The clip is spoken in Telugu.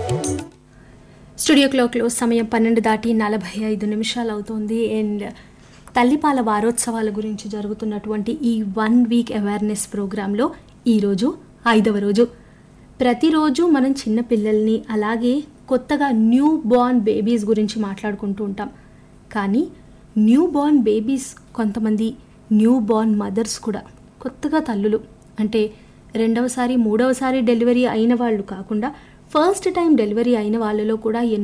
స్టూడియో క్లోక్లో సమయం పన్నెండు దాటి నలభై ఐదు నిమిషాలు అవుతోంది అండ్ తల్లిపాల వారోత్సవాల గురించి జరుగుతున్నటువంటి ఈ వన్ వీక్ అవేర్నెస్ ప్రోగ్రాంలో ఈరోజు ఐదవ రోజు ప్రతిరోజు మనం చిన్న పిల్లల్ని అలాగే కొత్తగా న్యూ బోర్న్ బేబీస్ గురించి మాట్లాడుకుంటూ ఉంటాం కానీ న్యూ బోర్న్ బేబీస్ కొంతమంది న్యూ బోర్న్ మదర్స్ కూడా కొత్తగా తల్లులు అంటే రెండవసారి మూడవసారి డెలివరీ అయిన వాళ్ళు కాకుండా ఫస్ట్ టైం డెలివరీ అయిన వాళ్ళలో కూడా